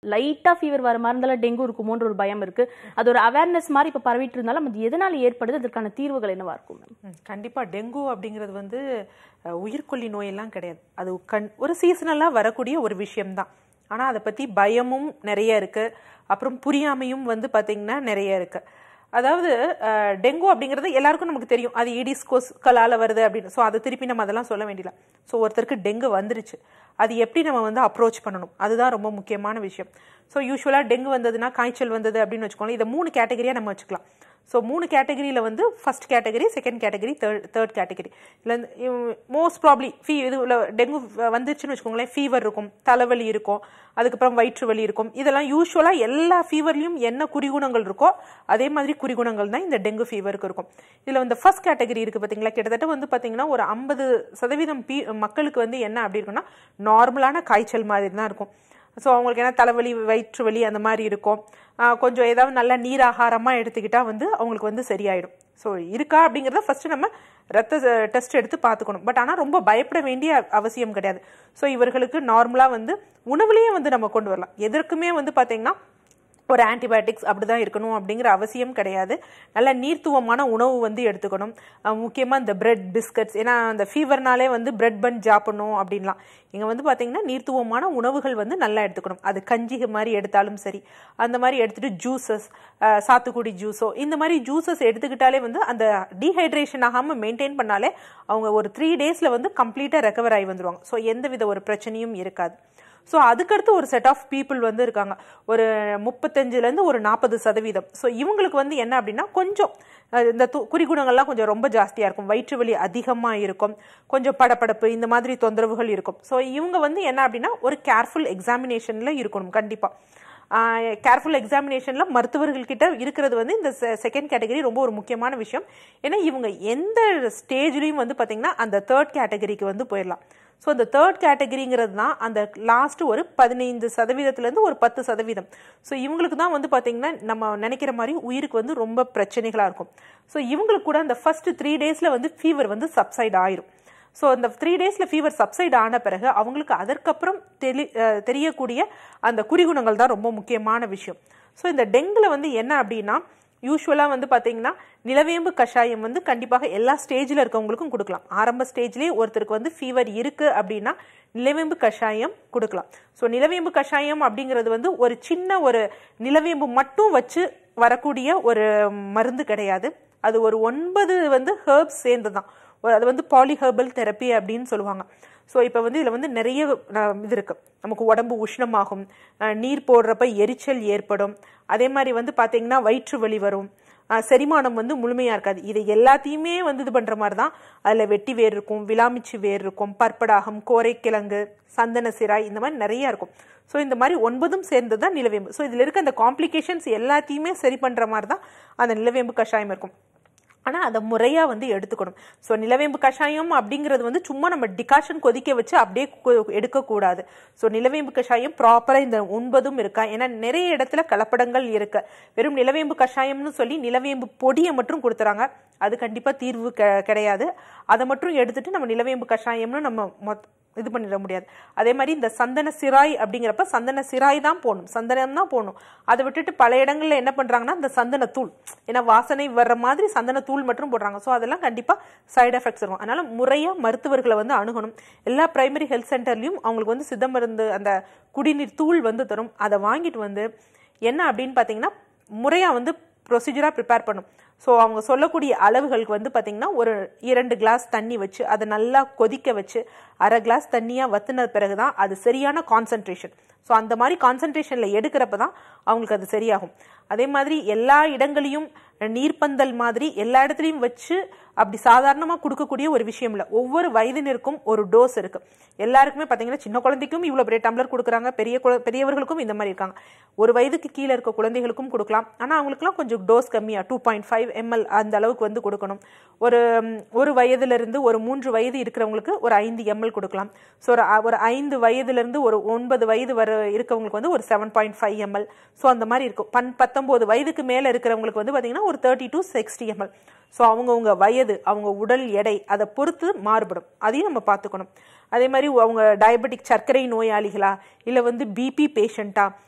லைட்டா ஃபீவர் வர மாதிரி இருந்தாலும் டெங்கு இருக்குமோன்ற ஒரு பயம் இருக்கு அது ஒரு அவேர்னஸ் மாதிரி இப்ப பரவிட்டு இருந்தாலும் அது எதனால ஏற்படுது அதற்கான தீர்வுகள் என்னவா இருக்கும் மேம் ம், கண்டிப்பா டெங்கு அப்படிங்கிறது வந்து அஹ், உயிர்க்கொல்லி நோயெல்லாம் கிடையாது அது கண் ஒரு சீசனலாக வரக்கூடிய ஒரு விஷயம்தான் ஆனா அதை பத்தி பயமும் நிறைய இருக்கு அப்புறம் புரியாமையும் வந்து பாத்தீங்கன்னா நிறைய இருக்கு அதாவது அஹ், டெங்கு அப்படிங்கிறது எல்லாருக்கும் நமக்கு தெரியும் அது ஈடிஸ் கொசுக்களால் வருது அப்படின்னு ஸோ அதை திருப்பி நம்ம அதெல்லாம் சொல்ல வேண்டியல ஸோ ஒருத்தருக்கு டெங்கு வந்துருச்சு அது எப்படி நம்ம வந்து அப்ரோச் பண்ணணும் அதுதான் ரொம்ப முக்கியமான விஷயம் ஸோ யூஸ்வலாக டெங்கு வந்ததுன்னா காய்ச்சல் வந்தது அப்படின்னு வச்சுக்கோங்களேன் இதை மூணு கேட்டகரியாக நம்ம வச்சுக்கலாம் ஸோ மூணு கேட்டகரியில் வந்து first category second category third third category இல்லை மோஸ்ட் ப்ராப்ளி ஃபீ இது டெங்கு வந்துருச்சுன்னு வச்சுக்கோங்களேன் ஃபீவர் இருக்கும் தலைவலி இருக்கும் அதுக்கப்புறம் வயிற்று வலி இருக்கும் இதெல்லாம் யூஸ்வலாக எல்லா ஃபீவர்லையும் என்ன குறிகுணங்கள் இருக்கோ அதே மாதிரி குறிகுணங்கள் தான் இந்த டெங்கு ஃபீவருக்கு இருக்கும் இதில் வந்து ஃபர்ஸ்ட் கேட்டகரி இருக்குது பார்த்தீங்களா கிட்டத்தட்ட வந்து பார்த்தீங்கன்னா ஒரு ஐம்பது சதவீதம் பீ மக்களுக்கு வந்து என்ன அப்படி இருக்குன்னா நார்மலான காய்ச்சல் மாதிரி தான் இருக்கும் ஸோ அவங்களுக்கு என்ன தலைவலி வயிற்று வலி அந்த மாதிரி இருக்கும் ஆஹ் கொஞ்சம் ஏதாவது நல்ல நீர் ஆகாரமாக எடுத்துக்கிட்டா வந்து அவங்களுக்கு வந்து சரியாயிடும் ஸோ இருக்கா அப்படிங்கிறத ஃபர்ஸ்ட் நம்ம ரத்த டெஸ்ட் எடுத்து பார்த்துக்கணும் பட் ஆனால் ரொம்ப பயப்பட வேண்டிய அவசியம் கிடையாது ஸோ இவர்களுக்கு நார்மலாக வந்து உணவுலேயே வந்து நம்ம கொண்டு வரலாம் எதற்குமே வந்து பார்த்தீங்கன்னா ஒரு ஆன்டிபயோட்டிக்ஸ் அப்படிதான் இருக்கணும் அப்படிங்கிற அவசியம் கிடையாது நல்ல நீர்த்துவமான உணவு வந்து எடுத்துக்கணும் அஹ் முக்கியமா இந்த பிரெட் பிஸ்கட்ஸ் ஏன்னா அந்த ஃபீவர்னாலே வந்து பிரெட் பன் சாப்பிடணும் அப்படின்லாம் இங்க வந்து பாத்தீங்கன்னா நீர்த்துவமான உணவுகள் வந்து நல்லா எடுத்துக்கணும் அது கஞ்சி மாதிரி எடுத்தாலும் சரி அந்த மாதிரி எடுத்துட்டு ஜூசஸ் சாத்துக்குடி ஜூஸோ இந்த மாதிரி ஜூசஸ் எடுத்துக்கிட்டாலே வந்து அந்த டீஹைட்ரேஷன் ஆகாம மெயின்டைன் பண்ணாலே அவங்க ஒரு த்ரீ டேஸ்ல வந்து கம்ப்ளீட்டா ரெக்கவர் ஆகி வந்துருவாங்க ஸோ எந்தவித ஒரு பிரச்சனையும் இருக்காது ஸோ அதுக்கடுத்து ஒரு செட் ஆஃப் பீப்புள் வந்து இருக்காங்க ஒரு முப்பத்தஞ்சுலேருந்து ஒரு நாற்பது சதவீதம் ஸோ இவங்களுக்கு வந்து என்ன அப்படின்னா கொஞ்சம் அஹ், இந்த து- குறிகுணங்கள்லாம் கொஞ்சம் ரொம்ப ஜாஸ்தியாக இருக்கும் வயிற்று வலி அதிகமாக இருக்கும் கொஞ்சம் படபடப்பு இந்த மாதிரி தொந்தரவுகள் இருக்கும் ஸோ இவங்க வந்து என்ன அப்படின்னா ஒரு கேர்ஃபுல் எக்ஸாமினேஷனில் இருக்கணும் கண்டிப்பாக கேர்ஃபுல் எக்ஸாமினேஷனில் மருத்துவர்கள்கிட்ட இருக்கிறது வந்து இந்த செகண்ட் கேட்டகரி ரொம்ப ஒரு முக்கியமான விஷயம் ஏன்னா இவங்க எந்த ஸ்டேஜ்லையும் வந்து பார்த்தீங்கன்னா அந்த தேர்ட் கேட்டகரிக்கு வந்து போயிடலாம் ஸோ அந்த தேர்ட் கேட்டகரிங்கிறது தான் அந்த லாஸ்ட் ஒரு பதினைந்து சதவீதத்துலேருந்து ஒரு பத்து சதவீதம் ஸோ இவங்களுக்கு தான் வந்து பார்த்தீங்கன்னா நம்ம நினைக்கிற மாதிரி உயிருக்கு வந்து ரொம்ப பிரச்சனைகளாக இருக்கும் ஸோ இவங்களுக்கு கூட அந்த ஃபர்ஸ்ட் த்ரீ டேஸில் வந்து ஃபீவர் வந்து சப்சைட் ஆயிரும் ஸோ அந்த த்ரீ டேஸில் ஃபீவர் சப்சைட் ஆன பிறகு அவங்களுக்கு அதற்கப்புறம் தெளி அஹ் தெரியக்கூடிய அந்த குறிகுணங்கள் தான் ரொம்ப முக்கியமான விஷயம் ஸோ இந்த டெங்குல வந்து என்ன அப்படின்னா யூஸ்வலாக வந்து பார்த்தீங்கன்னா நிலவேம்பு கஷாயம் வந்து கண்டிப்பாக எல்லா ஸ்டேஜில் இருக்கவங்களுக்கும் கொடுக்கலாம் ஆரம்ப ஸ்டேஜ்லேயே ஒருத்தருக்கு வந்து ஃபீவர் இருக்குது அப்படின்னா நிலவேம்பு கஷாயம் கொடுக்கலாம் ஸோ நிலவேம்பு கஷாயம் அப்படிங்கிறது வந்து ஒரு சின்ன ஒரு நிலவேம்பு மட்டும் வச்சு வரக்கூடிய ஒரு மருந்து கிடையாது அது ஒரு ஒன்பது வந்து ஹெர்ப்ஸ் சேர்ந்து தான் ஒரு- அது வந்து பாலிஹெர்பல் தெரப்பி அப்படின்னு சொல்லுவாங்க ஸோ இப்போ வந்து இதில் வந்து நிறைய அஹ், இது இருக்கு நமக்கு உடம்பு உஷ்ணமாகும் அஹ், நீர் போடுறப்ப எரிச்சல் ஏற்படும் அதே மாதிரி வந்து பார்த்தீங்கன்னா வயிற்று வலி வரும் அஹ், செரிமானம் வந்து முழுமையாக இருக்காது இது எல்லாத்தையுமே வந்து இது பண்ணுற மாதிரி தான் அதில் வெட்டி வேர் இருக்கும் விலாமிச்சி வேர் இருக்கும் பற்படாகம் கோரைக்கிழங்கு சந்தன சிராய் இந்த மாதிரி நிறைய இருக்கும் ஸோ இந்த மாதிரி ஒன்பதும் சேர்ந்து தான் நிலவேம்பு ஸோ இதில் இருக்க அந்த காம்ப்ளிகேஷன்ஸ் எல்லாத்தையுமே சரி பண்ணுற மாதிரி தான் அந்த நிலவேம்பு கஷாயம் இருக்கும் ஆனால் அதை முறையாக வந்து எடுத்துக்கணும் ஸோ நிலவேம்பு கஷாயம் அப்படிங்கிறது வந்து சும்மா நம்ம டிகாஷன் கொதிக்க வச்சு அப்படியே கு- எடுக்கக்கூடாது ஸோ நிலவேம்பு கஷாயம் ப்ராப்பராக இந்த ஒன்பதும் இருக்கா ஏன்னா நிறைய இடத்துல கலப்படங்கள் இருக்கு வெறும் நிலவேம்பு கஷாயம்னு சொல்லி நிலவேம்பு பொடியை மட்டும் கொடுத்துறாங்க அது கண்டிப்பாக தீர்வு கெ- கிடையாது அதை மட்டும் எடுத்துட்டு நம்ம நிலவேம்பு கஷாயம்னு நம்ம மொத் இது பண்ணிட முடியாது அதே மாதிரி இந்த சந்தன சிராய் அப்படிங்கிறப்ப சந்தன சிராய் தான் போடணும் சந்தனம் தான் போடணும் அதை விட்டுட்டு பல இடங்கள்ல என்ன பண்றாங்கன்னா இந்த சந்தன தூள் ஏன்னா வாசனை வர்ற மாதிரி சந்தன தூள் மட்டும் போடுறாங்க ஸோ அதெல்லாம் கண்டிப்பா சைடு எஃபெக்ட்ஸ் இருக்கும் அதனால முறையா மருத்துவர்களை வந்து அணுகணும் எல்லா பிரைமரி ஹெல்த் சென்டர்லயும் அவங்களுக்கு வந்து சித்த மருந்து அந்த குடிநீர் தூள் வந்து தரும் அதை வாங்கிட்டு வந்து என்ன அப்படின்னு பார்த்தீங்கன்னா முறையா வந்து ப்ரொசீஜராக ப்ரிப்பேர் பண்ணும் ஸோ அவங்க சொல்லக்கூடிய அளவுகளுக்கு வந்து பார்த்தீங்கன்னா ஒரு இரண்டு கிளாஸ் தண்ணி வச்சு அதை நல்லா கொதிக்க வச்சு அரை கிளாஸ் தண்ணியாக வத்துன பிறகு தான் அது சரியான கான்சன்ட்ரேஷன் ஸோ அந்த மாதிரி கான்சன்ட்ரேஷனில் எடுக்கிறப்ப தான் அவங்களுக்கு அது சரியாகும் அதே மாதிரி எல்லா இடங்களையும் நீர்ப்பந்தல் மாதிரி எல்லா இடத்துலையும் வச்சு அப்படி சாதாரணமாக கொடுக்கக்கூடிய ஒரு விஷயம் இல்லை ஒவ்வொரு வயதினருக்கும் ஒரு டோஸ் இருக்கு எல்லாருக்குமே பார்த்தீங்கன்னா சின்ன குழந்தைக்கும் இவ்வளோ பெரிய டம்ளர் கொடுக்குறாங்க பெரிய குழ- பெரியவர்களுக்கும் இந்த மாதிரி இருக்காங்க ஒரு வயதுக்கு கீழே இருக்க குழந்தைகளுக்கும் கொடுக்கலாம் ஆனால் அவங்களுக்குலாம் கொஞ்சம் டோஸ் கம்மியாக டூ பாயிண்ட் ஃபைவ் எம்எல் அந்த அளவுக்கு வந்து கொடுக்கணும் ஒரு ம், ஒரு வயதிலிருந்து ஒரு மூன்று வயது இருக்கிறவங்களுக்கு ஒரு ஐந்து எம்எல் கொடுக்கலாம் ஸோ ஒரு அ- ஒரு ஐந்து வயதிலிருந்து ஒரு ஒன்பது வயது வர இருக்கவங்களுக்கு வந்து ஒரு seven point five ml so அந்த மாதிரி இருக்கும் பன் பத்தொம்போது வயதுக்கு மேலே இருக்கிறவங்களுக்கு வந்து பார்த்தீங்கன்னா ஒரு thirty to sixty ml so அவங்கவுங்க வயது அவங்க உடல் எடை அதை பொறுத்து மாறுபடும் அதையும் நம்ம பார்த்துக்கணும் அதே மாதிரி அவங்க டயபெட்டிக் சர்க்கரை நோயாளிகளா இல்லை வந்து பிபி பேஷண்ட்டா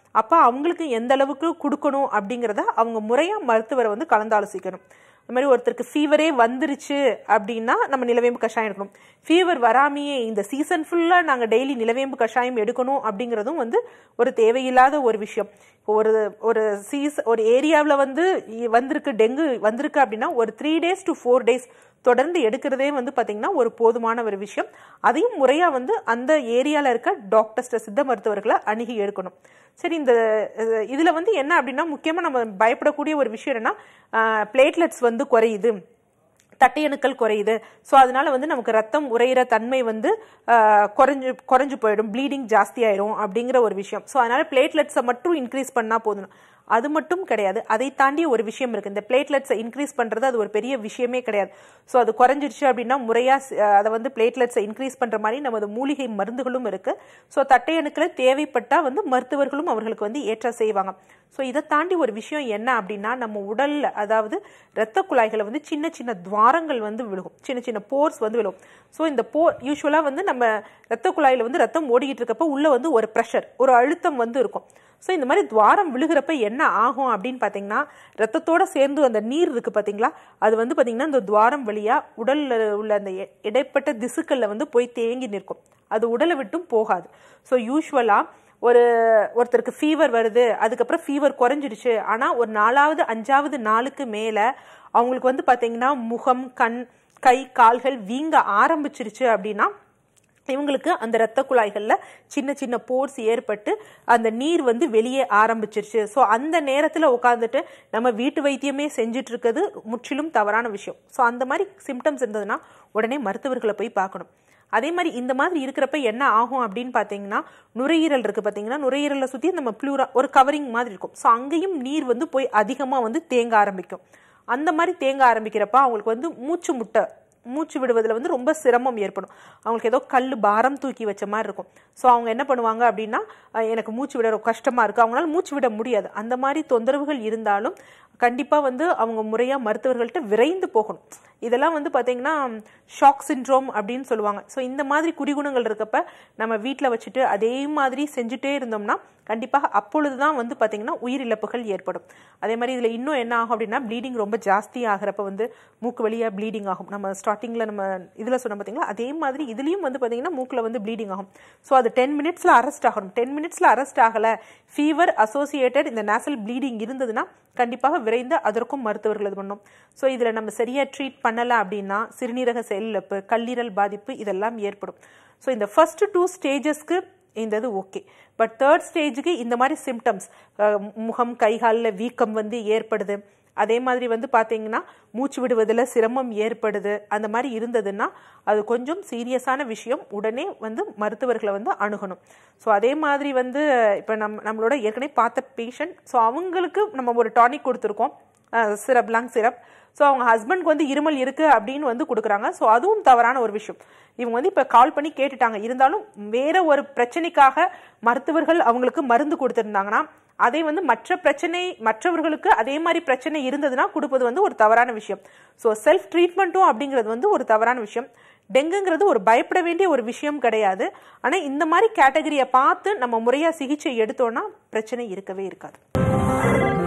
அப்போ அவங்களுக்கு எந்த அளவுக்கு கொடுக்கணும் அப்படிங்கிறத அவங்க முறையாக மருத்துவரை வந்து கலந்தாலோசிக்கணும் இந்த மாதிரி ஒருத்தருக்கு ஃபீவரே வந்துருச்சு அப்படின்னா நம்ம நிலவேம்பு கஷாயம் எடுக்கணும் ஃபீவர் வராமையே இந்த சீசன் ஃபுல்லாக நாங்கள் டெய்லி நிலவேம்பு கஷாயம் எடுக்கணும் அப்படிங்கிறதும் வந்து ஒரு தேவையில்லாத ஒரு விஷயம் இப்போ ஒரு ஒரு சீஸ் ஒரு ஏரியாவில் வந்து இ- வந்திருக்கு டெங்கு வந்திருக்கு அப்படின்னா ஒரு three days to four days தொடர்ந்து எடுக்கிறதே வந்து பார்த்தீங்கன்னா ஒரு போதுமான ஒரு விஷயம் அதையும் முறையாக வந்து அந்த ஏரியாவில் இருக்க டாக்டர்ஸ்ட சித்த மருத்துவர்களை அணுகி எடுக்கணும் சரி இந்த அஹ், இதுல வந்து என்ன அப்படின்னா முக்கியமா நம்ம பயப்படக்கூடிய ஒரு விஷயம் என்னன்னா பிளேட்லெட்ஸ் வந்து குறையுது தட்டையணுக்கள் குறையுது ஸோ அதனால வந்து நமக்கு ரத்தம் உறையிற தன்மை வந்து ஆஹ், குறைஞ்சு குறைஞ்சு போயிடும் ப்ளீடிங் ஜாஸ்தி ஆயிரும் அப்படிங்கிற ஒரு விஷயம் ஸோ அதனால பிளேட்லெட்ஸை மட்டும் இன்க்ரீஸ் பண்ணா போதும் அது மட்டும் கிடையாது அதை தாண்டி ஒரு விஷயம் இருக்கு இந்த பிளேட்லெட்ஸை இன்க்ரீஸ் பண்றது அது ஒரு பெரிய விஷயமே கிடையாது ஸோ அது குறைஞ்சிருச்சு அப்படின்னா முறையா ஸ்- அஹ், அதை வந்து பிளேட்லெட்ஸை இன்க்ரீஸ் பண்ற மாதிரி நமது மூலிகை மருந்துகளும் இருக்கு ஸோ தட்டையணுக்களை தேவைப்பட்டா வந்து மருத்துவர்களும் அவர்களுக்கு வந்து ஏற்ற செய்வாங்க ஸோ இதை தாண்டி ஒரு விஷயம் என்ன அப்படின்னா நம்ம உடல்ல அதாவது இரத்த குழாய்களை வந்து சின்ன சின்ன துவாரங்கள் வந்து விழுகும் சின்ன சின்ன போர்ஸ் வந்து விழுகும் ஸோ இந்த போர் யூஸ்வலாக வந்து நம்ம இரத்த குழாயில வந்து ரத்தம் ஓடிக்கிட்டு இருக்கப்ப உள்ள வந்து ஒரு ப்ரெஷர் ஒரு அழுத்தம் வந்து இருக்கும் ஸோ இந்த மாதிரி துவாரம் விழுகிறப்ப என்ன ஆகும் அப்படின்னு பார்த்தீங்கன்னா ரத்தத்தோட சேர்ந்து அந்த நீர் இருக்கு பார்த்தீங்களா அது வந்து பார்த்தீங்கன்னா இந்த துவாரம் வழியா உடல்ல உள்ள அந்த இ- இடைப்பட்ட திசுக்கள்ல வந்து போய் தேங்கி நிற்கும் அது உடலை விட்டும் போகாது ஸோ யூஸ்வலா ஒரு ஒருத்தருக்கு ஃபீவர் வருது அதுக்கப்புறம் ஃபீவர் குறைஞ்சிடுச்சு ஆனால் ஒரு நாலாவது அஞ்சாவது நாளுக்கு மேலே அவங்களுக்கு வந்து பார்த்தீங்கன்னா முகம் கண் கை கால்கள் வீங்க ஆரம்பிச்சிருச்சு அப்படின்னா இவங்களுக்கு அந்த இரத்த குழாய்கள்ல சின்ன சின்ன போர்ஸ் ஏற்பட்டு அந்த நீர் வந்து வெளியே ஆரம்பிச்சிருச்சு ஸோ அந்த நேரத்தில் உட்காந்துட்டு நம்ம வீட்டு வைத்தியமே செஞ்சுட்டு இருக்கிறது முற்றிலும் தவறான விஷயம் ஸோ அந்த மாதிரி சிம்டம்ஸ் இருந்ததுன்னா உடனே மருத்துவர்களை போய் பார்க்கணும் அதே மாதிரி இந்த மாதிரி இருக்கிறப்ப என்ன ஆகும் அப்படின்னு பார்த்தீங்கன்னா நுரையீரல் இருக்கு பார்த்தீங்கன்னா நுரையீரலை சுற்றி நம்ம ப்ளூரா ஒரு கவரிங் மாதிரி இருக்கும் ஸோ அங்கேயும் நீர் வந்து போய் அதிகமாக வந்து தேங்க ஆரம்பிக்கும் அந்த மாதிரி தேங்க ஆரம்பிக்கிறப்ப அவங்களுக்கு வந்து மூச்சு முட்டை மூச்சு விடுவதில் வந்து ரொம்ப சிரமம் ஏற்படும் அவங்களுக்கு ஏதோ கல் பாரம் தூக்கி வச்ச மாதிரி இருக்கும் ஸோ அவங்க என்ன பண்ணுவாங்க அப்படின்னா அஹ் எனக்கு மூச்சு விட ரொம்ப கஷ்டமா இருக்கு அவங்களால மூச்சு விட முடியாது அந்த மாதிரி தொந்தரவுகள் இருந்தாலும் கண்டிப்பாக வந்து அவங்க முறையாக மருத்துவர்கள்ட்ட விரைந்து போகணும் இதெல்லாம் வந்து பார்த்தீங்கன்னா ஷாக் சிண்ட்ரோம் அப்படின்னு சொல்லுவாங்க ஸோ இந்த மாதிரி குறிகுணங்கள் இருக்கப்ப நம்ம வீட்டில் வச்சுட்டு அதே மாதிரி செஞ்சுட்டே இருந்தோம்னா கண்டிப்பாக அப்பொழுது தான் வந்து பார்த்தீங்கன்னா உயிரிழப்புகள் ஏற்படும் அதே மாதிரி இதில் இன்னும் என்ன ஆகும் அப்படின்னா ப்ளீடிங் ரொம்ப ஜாஸ்தி ஆகிறப்ப வந்து மூக்கு வழியாக ப்ளீடிங் ஆகும் நம்ம ஸ்டார்டிங்கில் நம்ம இதில் சொன்ன பார்த்தீங்களா அதே மாதிரி இதுலேயும் வந்து பார்த்தீங்கன்னா மூக்கில் வந்து ப்ளீடிங் ஆகும் ஸோ அது டென் மினிட்ஸில் அரெஸ்ட் ஆகணும் டென் மினிட்ஸில் அரெஸ்ட் ஆகலை ஃபீவர் அசோசியேட்டட் இந்த நேசல் ப்ளீடிங் இருந்ததுன்னா கண்டிப்பாக விரைந்து அதற்கும் மருத்துவர்கள் இது பண்ணும் ஸோ இதில் நம்ம சரியாக ட்ரீட் பண்ணலை அப்படின்னா சிறுநீரக செயலிழப்பு கல்லீரல் பாதிப்பு இதெல்லாம் ஏற்படும் ஸோ இந்த ஃபர்ஸ்ட் டூ ஸ்டேஜஸ்க்கு இந்த இது ஓகே பட் தேர்ட் ஸ்டேஜுக்கு இந்த மாதிரி சிம்டம்ஸ் முகம் கைகாலில் வீக்கம் வந்து ஏற்படுது அதே மாதிரி வந்து பார்த்தீங்கன்னா மூச்சு விடுவதில் சிரமம் ஏற்படுது அந்த மாதிரி இருந்ததுன்னா அது கொஞ்சம் சீரியஸான விஷயம் உடனே வந்து மருத்துவர்களை வந்து அணுகணும் ஸோ அதே மாதிரி வந்து இப்போ நம் நம்மளோட ஏற்கனவே பார்த்த பேஷண்ட் ஸோ அவங்களுக்கு நம்ம ஒரு டானிக் கொடுத்துருக்கோம் சிரப் லங் சிரப் ஸோ அவங்க ஹஸ்பண்ட்க்கு வந்து இருமல் இருக்கு அப்படின்னு வந்து கொடுக்குறாங்க ஸோ அதுவும் தவறான ஒரு விஷயம் இவங்க வந்து இப்போ கால் பண்ணி கேட்டுட்டாங்க இருந்தாலும் வேற ஒரு பிரச்சனைக்காக மருத்துவர்கள் அவங்களுக்கு மருந்து கொடுத்துருந்தாங்கன்னா அதே வந்து மற்ற பிரச்சனை மற்றவர்களுக்கு அதே மாதிரி பிரச்சனை இருந்ததுன்னா கொடுப்பது வந்து ஒரு தவறான விஷயம் ஸோ செல்ஃப் ட்ரீட்மெண்ட்டும் அப்படிங்கிறது வந்து ஒரு தவறான விஷயம் டெங்குங்கிறது ஒரு பயப்பட வேண்டிய ஒரு விஷயம் கிடையாது ஆனால் இந்த மாதிரி கேட்டகரியை பார்த்து நம்ம முறையாக சிகிச்சை எடுத்தோம்னா பிரச்சனை இருக்கவே இருக்காது